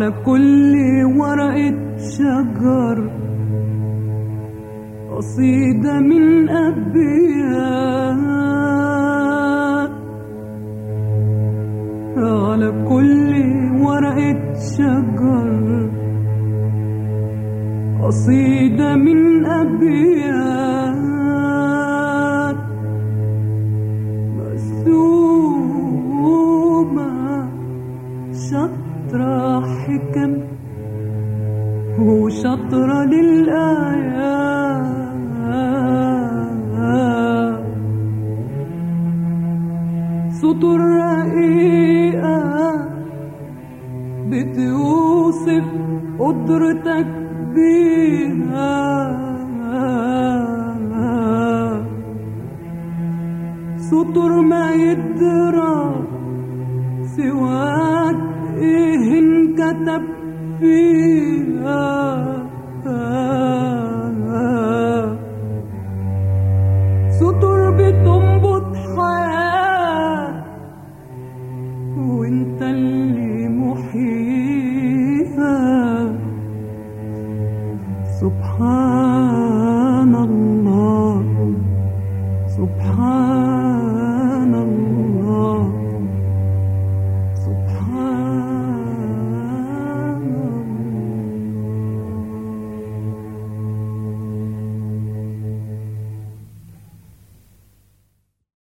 على كل ورقة شجر قصيدة من أبيات على كل ورقة شجر قصيدة من أبيات مرسومة شطرة حكم وشطرة للآيات سطر رقيقة بتوصف قدرتك بيها سطر ما يدرى سواك ايه انكتب فيها سطر بتنبض حياة وانت اللي محييها سبحان الله سبحان